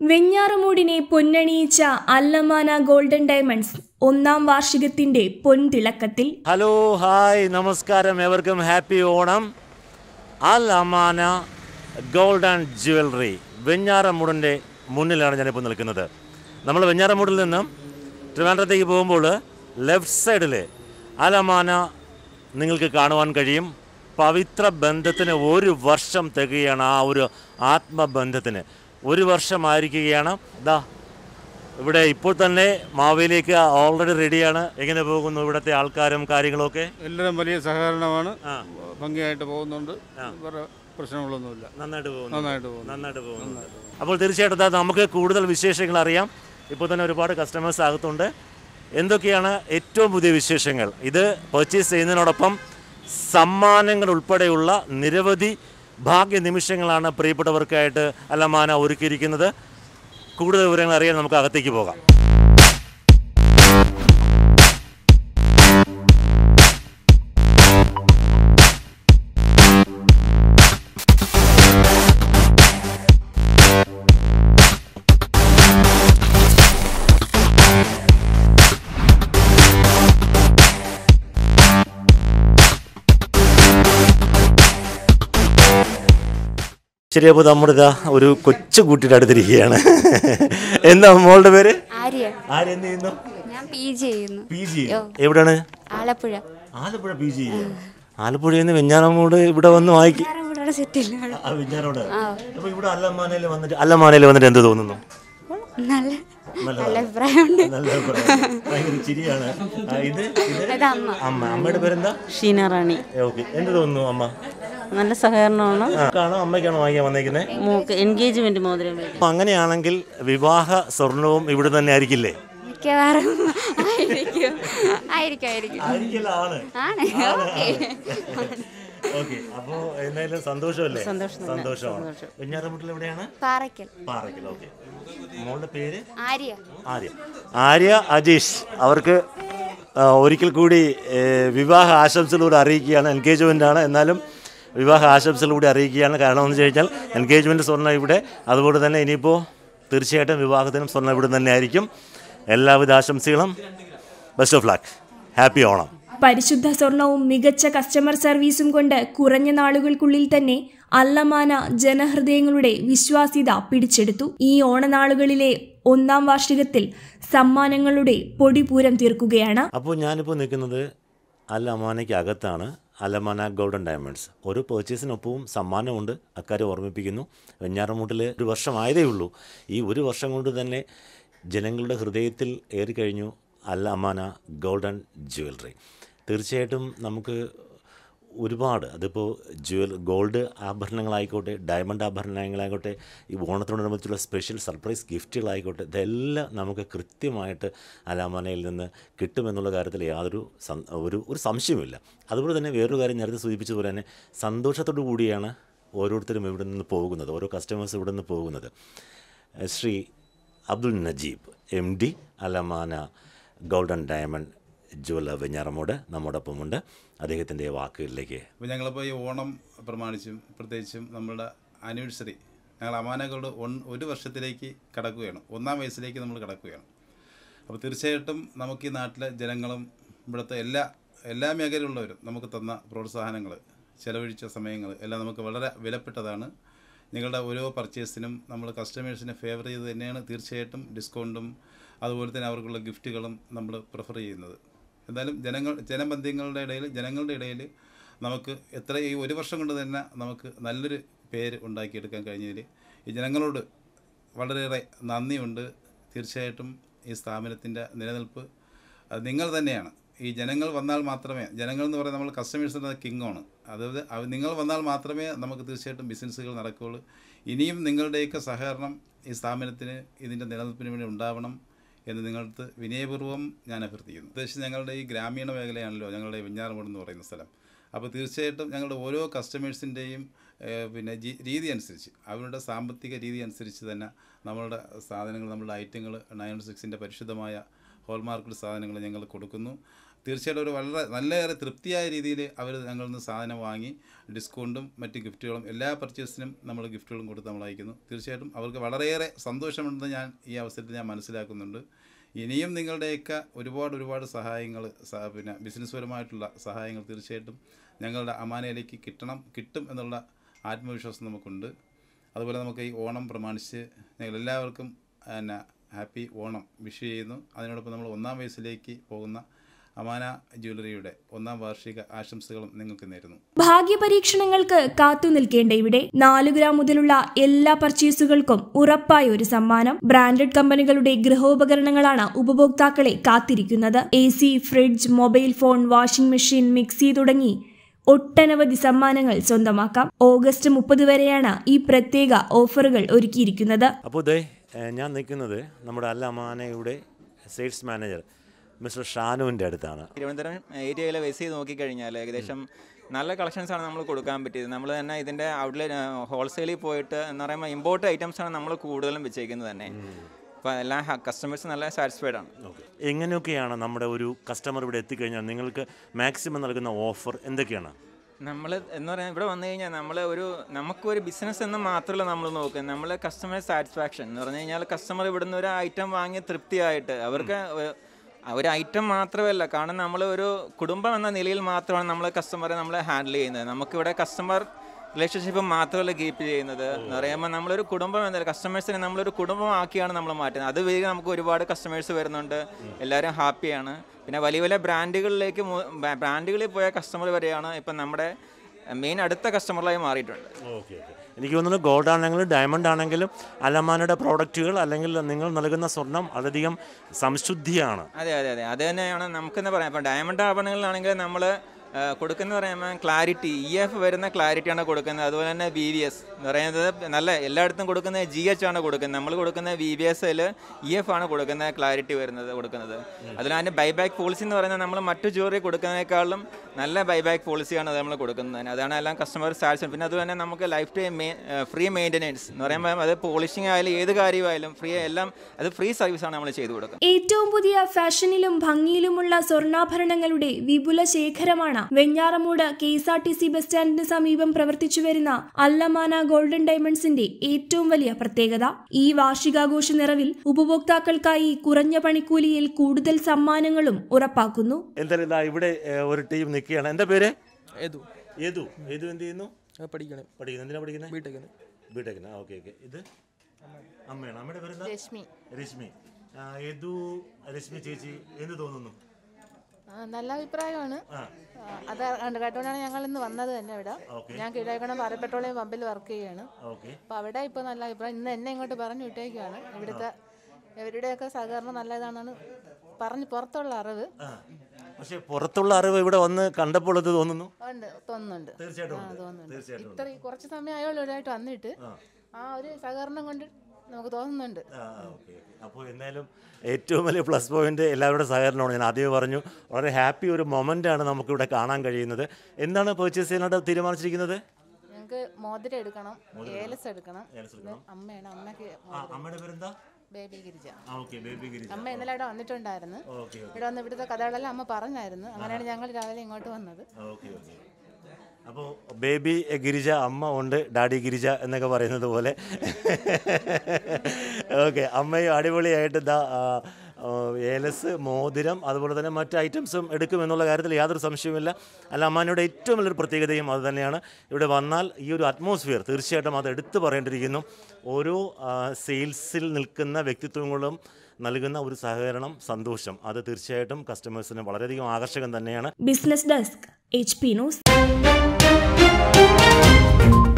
വെഞ്ഞാറമൂടിനെ പൊന്നണിയിച്ച അല്ലമാന golden diamonds ഒന്നാം വാർഷികത്തിന്റെ പൊൻതിളക്കത്തിൽ hello hi നമസ്കാരം എവർക്കും happy Onam Al Amana gold and jewellery വെഞ്ഞാറമൂടിൻ്റെ മുന്നിലാണ് ഞാനിപ്പോൾ നിൽക്കുന്നത് നമ്മൾ വെഞ്ഞാറമൂടിൽ നിന്നും ട്രിവാൻഡ്രത്തേക്ക് പോകുമ്പോൾ ലെഫ്റ്റ് സൈഡിൽ അൽ അമാന നിങ്ങൾക്ക് കാണുവാൻ കഴിയും പവിത്ര ബന്ധത്തിന് ഒരു വർഷം തികയാണ് ആ ഒരു ആത്മബന്ധത്തിന് ഒരു വർഷമായിരിക്കുകയാണ് ദാ ഇവിടെ ഇപ്പോൾ തന്നെ മാവേലിക്ക് ഓൾറെഡി റെഡിയാണ് എങ്ങനെ പോകുന്നു ഇവിടുത്തെ ആൾക്കാരും കാര്യങ്ങളും ഒക്കെ എല്ലാവരും വലിയ സഹകരണമാണ് ആ. ഭംഗിയായിട്ട് പോകുന്നുണ്ട് വേറെ പ്രശ്നങ്ങളൊന്നുമില്ല നന്നായിട്ട് പോകുന്നു നന്നായിട്ട് പോകുന്നു നന്നായിട്ട് പോകുന്നു അപ്പോൾ തീർച്ചയായിട്ടും ദാ നമുക്ക് കൂടുതൽ വിശേഷങ്ങൾ അറിയാം ഇപ്പോൾ തന്നെ ഒരുപാട് കസ്റ്റമേഴ്സ് അകത്തുണ്ട് എന്തൊക്കെയാണ് ഏറ്റവും പുതിയ വിശേഷങ്ങൾ ഇത് പർച്ചേസ് ചെയ്യുന്നതിനോടൊപ്പം സമ്മാനങ്ങൾ ഉൾപ്പെടെയുള്ള നിരവധി ഭാഗ്യ നിമിഷങ്ങളാണ് പ്രിയപ്പെട്ടവർക്കായിട്ട് അലമാന ഒരുക്കിയിരിക്കുന്നത് കൂടുതൽ വിവരങ്ങൾ അറിയാൻ നമുക്ക് അകത്തേക്ക് പോകാം ശരി അപ്പോൾ നമ്മളിതാ ഒരു കൊച്ചു കുട്ടിയുടെ അടുത്തിരിക്കുകയാണ് എന്താ മോളുടെ പേര് ആര്യ ആരെന്ത് ചെയ്യുന്നു ഞാൻ പി ജി ചെയ്യുന്നു പി ജി എവിടെയാണ് ആലപ്പുഴ ആലപ്പുഴ പി ജി ആലപ്പുഴയിൽ നിന്ന് വെഞ്ഞാറമൂട് ഇവിടെ വന്ന് വായിക്കും ഇവിടെ സെറ്റില്ല ആ വിഞ്ഞാറോട് അപ്പൊ ഇവിടെ അല്ലമാനയിൽ വന്നിട്ട് അല്ലമാനയിൽ വന്നിട്ട് എന്ത് തോന്നുന്നു നല്ല നല്ല അഭിപ്രായമുണ്ട് നല്ല അഭിപ്രായം. ഭയങ്കര ചിരിയാണ് ആ, ഇത് ഇത് ഇത് അമ്മ അമ്മ അമ്മയുടെ പേരെന്താ ഷീന റാണി ഓക്കെ എന്ത് തോന്നുന്നു അമ്മ നല്ല സഹകരണമാണ് കാണോ അമ്മയ്ക്കാണോ വാങ്ങിക്കാൻ വന്നേക്കുന്നത് മോക്ക് എൻഗേജ്മെന്റ് മോതിരം വേണ്ടി അപ്പൊ അങ്ങനെയാണെങ്കിൽ വിവാഹ സ്വർണവും ഇവിടെ തന്നെ ആയിരിക്കില്ലേ മിക്കവാറും ആയിരിക്കും ആയിരിക്കും ആയിരിക്കും ആയിരിക്കില്ല ആണ് ആണ് ഓക്കെ ഓക്കെ അപ്പോ എന്തായാലും സന്തോഷമല്ലേ സന്തോഷം തന്നെ. സന്തോഷമാണ് വെഞ്ഞാറമുട്ടിൽ എവിടെയാണ് പാറയ്ക്കൽ പാറയ്ക്കൽ ഓക്കെ മോളുടെ പേര് ആര്യ ആര്യ ആര്യ അജീഷ് അവർക്ക് ആ, ഒരിക്കൽ കൂടി ഏ, വിവാഹ ആശംസകളൂടെ അറിയിക്കുകയാണ് എൻഗേജ്മെൻ്റ് ആണ് എന്നാലും വിവാഹ ആശംസകളൂടെ അറിയിക്കുകയാണ് കാരണം എന്ന് വെച്ച് കഴിഞ്ഞാൽ എൻഗേജ്മെൻറ്റ് സ്വർണ്ണം ഇവിടെ അതുപോലെ തന്നെ ഇനിയിപ്പോൾ തീർച്ചയായിട്ടും വിവാഹത്തിനും സ്വർണ്ണം ഇവിടെ തന്നെ ആയിരിക്കും എല്ലാവിധ ആശംസകളും best of luck happy Onam പരിശുദ്ധ സ്വർണവും മികച്ച കസ്റ്റമർ സർവീസും കൊണ്ട് കുറഞ്ഞ നാളുകൾക്കുള്ളിൽ തന്നെ അല്ലമാന ജനഹൃദയങ്ങളുടെ വിശ്വാസ്യത പിടിച്ചെടുത്തു ഈ ഓണനാളുകളിലെ ഒന്നാം വാർഷികത്തിൽ സമ്മാനങ്ങളുടെ പൊടിപൂരം തീർക്കുകയാണ് അപ്പോൾ ഞാനിപ്പോൾ നിൽക്കുന്നത് അൽ അമാനയ്ക്ക് അകത്താണ് അലമാന ഗോൾഡൻ ഡയമണ്ട്സ് ഒരു പർച്ചേസിനൊപ്പവും സമ്മാനമുണ്ട് അക്കാര്യം ഓർമ്മിപ്പിക്കുന്നു വെഞ്ഞാറമൂട്ടിൽ ഒരു വർഷമായതേ ഉള്ളൂ ഈ ഒരു വർഷം കൊണ്ട് തന്നെ ജനങ്ങളുടെ ഹൃദയത്തിൽ ഏറിക്കഴിഞ്ഞു അൽ അമാന ഗോൾഡൻ ജ്വല്ലറി തീർച്ചയായിട്ടും നമുക്ക് ഒരുപാട് അതിപ്പോൾ ജ്വൽ ഗോൾഡ് ആഭരണങ്ങളായിക്കോട്ടെ ഡയമണ്ട് ആഭരണങ്ങളായിക്കോട്ടെ ഈ ഓണത്തോടനുബന്ധിച്ചുള്ള സ്പെഷ്യൽ സർപ്രൈസ് ഗിഫ്റ്റുകളായിക്കോട്ടെ ഇതെല്ലാം നമുക്ക് കൃത്യമായിട്ട് അലാമാനയിൽ നിന്ന് കിട്ടുമെന്നുള്ള കാര്യത്തിൽ യാതൊരു സം- ഒരു ഒരു സംശയവുമില്ല അതുപോലെ തന്നെ വേറൊരു കാര്യം നേരത്തെ സൂചിപ്പിച്ചതുപോലെ തന്നെ സന്തോഷത്തോടു കൂടിയാണ് ഓരോരുത്തരും ഇവിടെ നിന്ന് പോകുന്നത് ഓരോ കസ്റ്റമേഴ്സ് ഇവിടെ നിന്ന് പോകുന്നത് ഏഹ് Shri Abdul Najeeb M D Alamana golden diamond jeweller Venjaramoodu നമ്മോടൊപ്പമുണ്ട് അദ്ദേഹത്തിൻ്റെ വാക്കുകളിലേക്ക് അപ്പോൾ ഞങ്ങളിപ്പോൾ ഈ ഓണം പ്രമാണിച്ചും പ്രത്യേകിച്ചും നമ്മളുടെ ആനിവേഴ്സറി ഞങ്ങൾ അമാനകളുടെ ഒൺ ഒരു വർഷത്തിലേക്ക് കടക്കുകയാണ് ഒന്നാം വയസ്സിലേക്ക് നമ്മൾ കടക്കുകയാണ് അപ്പോൾ തീർച്ചയായിട്ടും നമുക്ക് ഈ നാട്ടിലെ ജനങ്ങളും ഇവിടുത്തെ എല്ലാ എല്ലാ മേഖലയിലുള്ളവരും നമുക്ക് തന്ന പ്രോത്സാഹനങ്ങൾ ചെലവഴിച്ച സമയങ്ങൾ എല്ലാം നമുക്ക് വളരെ വിലപ്പെട്ടതാണ് നിങ്ങളുടെ ഓരോ പർച്ചേസിനും നമ്മൾ കസ്റ്റമേഴ്സിനെ ഫേവർ ചെയ്ത് തന്നെയാണ് തീർച്ചയായിട്ടും ഡിസ്കൗണ്ടും അതുപോലെ തന്നെ അവർക്കുള്ള ഗിഫ്റ്റുകളും നമ്മൾ പ്രിഫർ ചെയ്യുന്നത് എന്തായാലും ജനങ്ങൾ ജനബന്ധ്യങ്ങളുടെ ഇടയിൽ ജനങ്ങളുടെ ഇടയിൽ നമുക്ക് എത്ര ഈ ഒരു വർഷം കൊണ്ട് തന്നെ നമുക്ക് നല്ലൊരു പേര് ഉണ്ടാക്കിയെടുക്കാൻ കഴിഞ്ഞതിൽ ഈ ജനങ്ങളോട് വളരെയേറെ നന്ദിയുണ്ട് തീർച്ചയായിട്ടും ഈ സ്ഥാപനത്തിൻ്റെ നിലനിൽപ്പ് അത് നിങ്ങൾ തന്നെയാണ് ഈ ജനങ്ങൾ വന്നാൽ മാത്രമേ ജനങ്ങൾ എന്ന് പറയുന്നത് നമ്മൾ കസ്റ്റമേഴ്സിൻ്റെ കിങ്ങാണ് അതായത് അവ- നിങ്ങൾ വന്നാൽ മാത്രമേ നമുക്ക് തീർച്ചയായിട്ടും ബിസിനസ്സുകൾ നടക്കുകയുള്ളൂ ഇനിയും നിങ്ങളുടെയൊക്കെ സഹകരണം ഈ സ്ഥാപനത്തിന് ഇതിൻ്റെ നിലനിൽപ്പിന് വേണ്ടി ഉണ്ടാവണം എന്ന് നിങ്ങളടുത്ത് വിനയപൂർവ്വം ഞാൻ അഭ്യർത്ഥിക്കുന്നു ഉദ്ദേശിച്ച് ഞങ്ങളുടെ ഈ ഗ്രാമീണ മേഖലയാണല്ലോ ഞങ്ങളുടെ വെഞ്ഞാറമൂട് എന്ന് പറയുന്ന സ്ഥലം അപ്പോൾ തീർച്ചയായിട്ടും ഞങ്ങളുടെ ഓരോ കസ്റ്റമേഴ്സിൻ്റെയും പിന്നെ ജി- രീതി അനുസരിച്ച് അവരുടെ സാമ്പത്തിക രീതി അനുസരിച്ച് തന്നെ നമ്മളുടെ സാധനങ്ങൾ നമ്മളുടെ ഐറ്റങ്ങൾ നയൻ സിക്സിൻ്റെ പരിശുദ്ധമായ ഹോൾമാർക്കഡ് സാധനങ്ങൾ ഞങ്ങൾ കൊടുക്കുന്നു തീർച്ചയായിട്ടും ഒരു വളരെ നല്ലയേറെ തൃപ്തിയായ രീതിയിൽ അവർ ഞങ്ങളിൽ നിന്ന് സാധനം വാങ്ങി ഡിസ്കൗണ്ടും മറ്റ് ഗിഫ്റ്റുകളും എല്ലാ പർച്ചേസിനും നമ്മൾ ഗിഫ്റ്റുകളും കൊടുത്ത് നമ്മൾ അയക്കുന്നു തീർച്ചയായിട്ടും അവർക്ക് വളരെയേറെ സന്തോഷമുണ്ടെന്ന് ഞാൻ ഈ അവസരത്തിൽ ഞാൻ മനസ്സിലാക്കുന്നുണ്ട് ഇനിയും നിങ്ങളുടെയൊക്കെ ഒരുപാട് ഒരുപാട് സഹായങ്ങൾ സ- പിന്നെ ബിസിനസ്പരമായിട്ടുള്ള സഹായങ്ങൾ തീർച്ചയായിട്ടും ഞങ്ങളുടെ അമാനയിലേക്ക് കിട്ടണം കിട്ടും എന്നുള്ള ആത്മവിശ്വാസം നമുക്കുണ്ട് അതുപോലെ നമുക്ക് ഈ ഓണം പ്രമാണിച്ച് ഞങ്ങൾ എല്ലാവർക്കും പിന്നെ ഹാപ്പി ഓണം വിഷ് ചെയ്യുന്നു അതിനോടൊപ്പം നമ്മൾ ഒന്നാം വയസ്സിലേക്ക് പോകുന്ന അമാന ജ്വല്ലറിയുടെ ഒന്നാം വാർഷിക ആശംസകളും നിങ്ങൾക്ക് നേരുന്നു ഭാഗ്യപരീക്ഷണങ്ങൾക്ക് കാത്തു നിൽക്കേണ്ട ഇവിടെ നാലു ഗ്രാം മുതലുള്ള എല്ലാ പർച്ചേസുകൾക്കും ഉറപ്പായ ഒരു സമ്മാനം ബ്രാൻഡഡ് കമ്പനികളുടെ ഗൃഹോപകരണങ്ങളാണ് ഉപഭോക്താക്കളെ കാത്തിരിക്കുന്നത് A C fridge mobile phone washing machine mixie തുടങ്ങി ഒട്ടനവധി സമ്മാനങ്ങൾ സ്വന്തമാക്കാം ഓഗസ്റ്റ് മുപ്പത് വരെയാണ് ഈ പ്രത്യേക ഓഫറുകൾ ഒരുക്കിയിരിക്കുന്നത് അപ്പോൾ ഇതേ ഏഹ്, ഞാൻ നിൽക്കുന്നത് നമ്മുടെ അൽ അമാനയുടെ സെയിൽസ് മാനേജർ മിസ്റ്റർ ഷാനുവിൻ്റെ അടുത്താണ് തിരുവനന്തപുരം ഏരിയയിൽ ബേസ് ചെയ്ത് നോക്കിക്കഴിഞ്ഞാൽ ഏകദേശം നല്ല കളക്ഷൻസ് ആണ് നമ്മൾ കൊടുക്കാൻ പറ്റിയത് നമ്മൾ തന്നെ ഇതിൻ്റെ ഔട്ട്ലെറ്റ് ഹോൾസെയിലിൽ പോയിട്ട് എന്ന് പറയുമ്പോൾ ഇമ്പോർട്ട് ഐറ്റംസ് ആണ് നമ്മൾ കൂടുതലും വെച്ചേക്കുന്നത് തന്നെ അപ്പോൾ എല്ലാ കസ്റ്റമേഴ്സ് നല്ല സാറ്റിസ്ഫൈഡ് ആണ് എങ്ങനെയൊക്കെയാണ് നമ്മുടെ ഒരു കസ്റ്റമർ ഇവിടെ എത്തിക്കഴിഞ്ഞാൽ നിങ്ങൾക്ക് മാക്സിമം നൽകുന്ന ഓഫർ എന്തൊക്കെയാണ് നമ്മൾ എന്ന് പറയാൻ ഇവിടെ വന്നു കഴിഞ്ഞാൽ നമ്മൾ ഒരു നമുക്കൊരു ബിസിനസ് എന്ന് മാത്രമല്ല നമ്മൾ നോക്കുന്നത് നമ്മൾ കസ്റ്റമർ സാറ്റിസ്ഫാക്ഷൻ എന്ന് പറഞ്ഞു കഴിഞ്ഞാൽ കസ്റ്റമർ ഇവിടുന്ന് ഒരു ഐറ്റം വാങ്ങി തൃപ്തിയായിട്ട് അവർക്ക് ഒ- ഒരു ഐറ്റം മാത്രമല്ല കാരണം നമ്മൾ ഒരു കുടുംബം എന്ന നിലയിൽ മാത്രമാണ് നമ്മൾ കസ്റ്റമറെ നമ്മൾ ഹാൻഡിൽ ചെയ്യുന്നത് നമുക്കിവിടെ കസ്റ്റമർ റിലേഷൻഷിപ്പ് മാത്രമല്ല കീപ്പ് ചെയ്യുന്നത് എന്ന് പറയുമ്പോൾ നമ്മളൊരു കുടുംബം എന്നല്ല കസ്റ്റമേഴ്സിനെ നമ്മളൊരു കുടുംബമാക്കിയാണ് നമ്മൾ മാറ്റുന്നത് അത് വഴി നമുക്ക് ഒരുപാട് കസ്റ്റമേഴ്സ് വരുന്നുണ്ട് എല്ലാവരും ഹാപ്പിയാണ് പിന്നെ വലിയ വലിയ ബ്രാൻഡുകളിലേക്ക് മു- ബ്രാ- ബ്രാൻഡുകളിൽ പോയ കസ്റ്റമർ വരെയാണ് ഇപ്പം നമ്മുടെ മെയിൻ അടുത്ത കസ്റ്റമറായി മാറിയിട്ടുണ്ട് ഓക്കെ ഓക്കെ എനിക്ക് തോന്നുന്നു ഗോൾഡ് ആണെങ്കിലും ഡയമണ്ട് ആണെങ്കിലും അലമാനയുടെ പ്രോഡക്റ്റുകൾ അല്ലെങ്കിൽ നിങ്ങൾ നൽകുന്ന സ്വർണം വളരെയധികം സംശുദ്ധിയാണ് അതെ അതെ അതെ അത് തന്നെയാണ് നമുക്കെന്ന് പറയാം ഇപ്പം ഡയമണ്ട് ആഭരണങ്ങളിലാണെങ്കിൽ നമ്മൾ കൊടുക്കുന്ന പറയുമ്പോൾ ക്ലാരിറ്റി ഇ എഫ് വരുന്ന ക്ലാരിറ്റിയാണ് കൊടുക്കുന്നത് അതുപോലെ തന്നെ ബി വി എസ് എന്ന് പറയുന്നത് നല്ല എല്ലായിടത്തും കൊടുക്കുന്നത് ജി എച്ച് ആണ് കൊടുക്കുന്നത് നമ്മൾ കൊടുക്കുന്ന ബി വി എസിൽ ഇ എഫ് ആണ് കൊടുക്കുന്ന ക്ലാരിറ്റി വരുന്നത് കൊടുക്കുന്നത് അതിൽ അതിൻ്റെ ബൈബാക്ക് പോളിസി എന്ന് പറയുന്നത് നമ്മൾ മറ്റു ജ്വല്ലറി കൊടുക്കുന്നതിനേക്കാളും നല്ല ബൈബാക്ക് പോളിസിയാണ് അതാണ് കൊടുക്കുന്നത് അതാണ് എല്ലാം കസ്റ്റമർ സാറ്റിസ്ഫൈഡ് പിന്നെ അതുപോലെ തന്നെ നമുക്ക് ലൈഫ് ടൈം ഫ്രീ മെയിൻ്റനൻസ് എന്ന് പറയുമ്പോൾ അത് പോളിഷിംഗ് ആയാലും ഏത് കാര്യമായാലും ഫ്രീ എല്ലാം അത് ഫ്രീ സർവീസാണ് നമ്മൾ ചെയ്തു കൊടുക്കുന്നത് ഏറ്റവും പുതിയ ഫാഷനിലും ഭംഗിയിലുമുള്ള സ്വർണ്ണാഭരണങ്ങളുടെ വിപുല ശേഖരമാണ് Venjaramoodu K S R T C bus സ്റ്റാൻഡിന് സമീപം പ്രവർത്തിച്ചു വരുന്ന അല്ലമാന ഗോൾഡൻ ഡയമണ്ട്സിന്റെ ഏറ്റവും വലിയ പ്രത്യേകത ഈ വാർഷികാഘോഷ നിറവിൽ ഉപഭോക്താക്കൾക്കായി കുറഞ്ഞ പണിക്കൂലിയിൽ കൂടുതൽ സമ്മാനങ്ങളും ഉറപ്പാക്കുന്നു എന്തായാലും ഇതാ ഇവിടെ ഏഹ്, ഒരു ടീം നിൽക്കുകയാണ് എന്താ പേര് ഏതു ഏതു ഏതു എന്ത് ചെയ്യുന്നു പഠിക്കണേ പഠിക്കുന്നത് എന്തിനാ പഠിക്കുന്നത് ബിടെക്കിന് ബിടെക്കിന് ഓക്കെ ഓക്കെ ഇത് അമ്മയാണ് അമ്മയുടെ പേരെന്താ രശ്മി രശ്മി ആ, ഏതു രശ്മി ചേച്ചി എന്ത് തോന്നുന്നു ആ, നല്ല അഭിപ്രായമാണ് ആ, അത് കണ്ട് കേട്ടോണ്ടാണ് ഞങ്ങൾ ഇന്ന് വന്നത് തന്നെ ഇവിടെ ഓക്കെ ഞാൻ കീഴായിക്കണം ഭാരത് പെട്രോളിയം പമ്പിൽ വർക്ക് ചെയ്യാണ് ഓക്കെ അപ്പോൾ അവിടെ ഇപ്പോൾ നല്ല അഭിപ്രായം ഇന്ന് എന്നെ ഇങ്ങോട്ട് പറഞ്ഞു വിട്ടേക്കുവാണ് ഇവിടുത്തെ ഇവരുടെയൊക്കെ സഹകരണം നല്ലതാണെന്നാണ് പറഞ്ഞ് പുറത്തുള്ള അറിവ് ആ പക്ഷെ പുറത്തുള്ള അറിവ് ഇവിടെ വന്ന് കണ്ടപ്പോൾ ഇത് തോന്നുന്നു ഉണ്ട് തോന്നുന്നുണ്ട് തീർച്ചയായിട്ടും ആ ഉണ്ട്. തോന്നുന്നുണ്ട് തീർച്ചയായിട്ടും ഇത്ര കുറച്ച് സമയം ആയുള്ളൂ ഇവരായിട്ട് വന്നിട്ട് ആ ഒരു സഹകരണം കൊണ്ട് നമുക്ക് തോന്നുന്നുണ്ട് ആ ഓക്കെ അപ്പോൾ എന്തായാലും ഏറ്റവും വലിയ പ്ലസ് പോയിന്റ് എല്ലാവരുടെ സഹകരണമാണ് ഞാൻ ആദ്യമേ പറഞ്ഞു വളരെ ഹാപ്പി ഒരു മൊമെൻ്റ് ആണ് നമുക്കിവിടെ കാണാൻ കഴിയുന്നത് എന്താണ് പർച്ചേസ് ചെയ്യാനായിട്ട് തീരുമാനിച്ചിരിക്കുന്നത് ഞങ്ങൾക്ക് മോതിരം എടുക്കണം ഏലസ് എടുക്കണം ഏലസ് ഇത് അമ്മയാണ് അമ്മയ്ക്ക് ആ അമ്മയുടെ പേരെന്താ ബേബി ഗിരിജ ആ ഓക്കെ ബേബി ഗിരി അമ്മ ഇന്നലെ ഇവിടെ വന്നിട്ടുണ്ടായിരുന്നു ഓക്കെ ഇവിടെ വന്ന് ഇവിടുത്തെ കഥകളെല്ലാം അമ്മ പറഞ്ഞായിരുന്നു അങ്ങനെയാണ് ഞങ്ങൾ രാവിലെ ഇങ്ങോട്ട് വന്നത് ഓക്കെ ഓക്കെ അപ്പോൾ ബേബി ഗിരിജ അമ്മ ഉണ്ട് ഡാഡി ഗിരിജ എന്നൊക്കെ പറയുന്നത് പോലെ ഓക്കെ അമ്മയും അടിപൊളിയായിട്ട് ദാ ആ, ആ, ഏലസ് മോതിരം അതുപോലെ തന്നെ മറ്റ് ഐറ്റംസും എടുക്കുമെന്നുള്ള കാര്യത്തിൽ യാതൊരു സംശയവുമില്ല അല്ല അമ്മാനയുടെ ഏറ്റവും വലിയൊരു പ്രത്യേകതയും അത് തന്നെയാണ് ഇവിടെ വന്നാൽ ഈ ഒരു അറ്റ്മോസ്ഫിയർ തീർച്ചയായിട്ടും അത് എടുത്തു പറയേണ്ടിയിരിക്കുന്നു ഓരോ ആ, സെയിൽസിൽ നിൽക്കുന്ന വ്യക്തിത്വങ്ങളും നൽകുന്ന ഒരു സഹകരണം സന്തോഷം അത് തീർച്ചയായിട്ടും കസ്റ്റമേഴ്സിന് വളരെയധികം ആകർഷകം തന്നെയാണ് business desk H P news